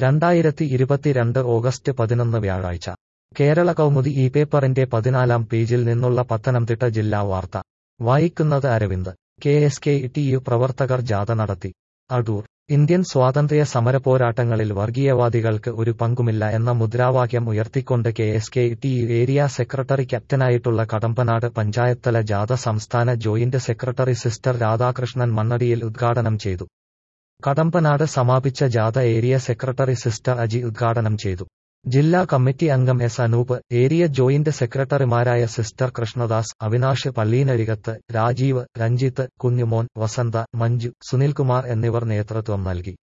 രണ്ടായിരത്തി ഇരുപത്തിരണ്ട് ഓഗസ്റ്റ് പതിനൊന്ന് വ്യാഴാഴ്ച കേരള കൗമുദി ഈ പേപ്പറിന്റെ പതിനാലാം പേജിൽ നിന്നുള്ള പത്തനംതിട്ട ജില്ലാ വാർത്ത വായിക്കുന്നത് Aravind K S K T U പ്രവർത്തകർ ജാഥ നടത്തി അടൂർ ഇന്ത്യൻ സ്വാതന്ത്ര്യ സമരപോരാട്ടങ്ങളിൽ വർഗീയവാദികൾക്ക് ഒരു പങ്കുമില്ല എന്ന മുദ്രാവാക്യം ഉയർത്തിക്കൊണ്ട് K S K T U area secretary ക്യാപ്റ്റനായിട്ടുള്ള കടമ്പനാട് പഞ്ചായത്തല ജാഥ സംസ്ഥാന ജോയിന്റ് സെക്രട്ടറി സിസ്റ്റർ രാധാകൃഷ്ണൻ മണ്ണടിയിൽ ഉദ്ഘാടനം ചെയ്തു കടമ്പനാട് സമാപിച്ച ജാഥ ഏരിയ സെക്രട്ടറി സിസ്റ്റർ അജി ഉദ്ഘാടനം ചെയ്തു ജില്ലാ കമ്മിറ്റി അംഗം എസ് അനൂപ് ഏരിയ ജോയിന്റ് സെക്രട്ടറിമാരായ സിസ്റ്റർ കൃഷ്ണദാസ് അവിനാഷ് പള്ളീനരികത്ത് രാജീവ് രഞ്ജിത്ത് കുഞ്ഞുമോൻ വസന്ത മഞ്ജു സുനിൽകുമാർ എന്നിവർ നേതൃത്വം നൽകി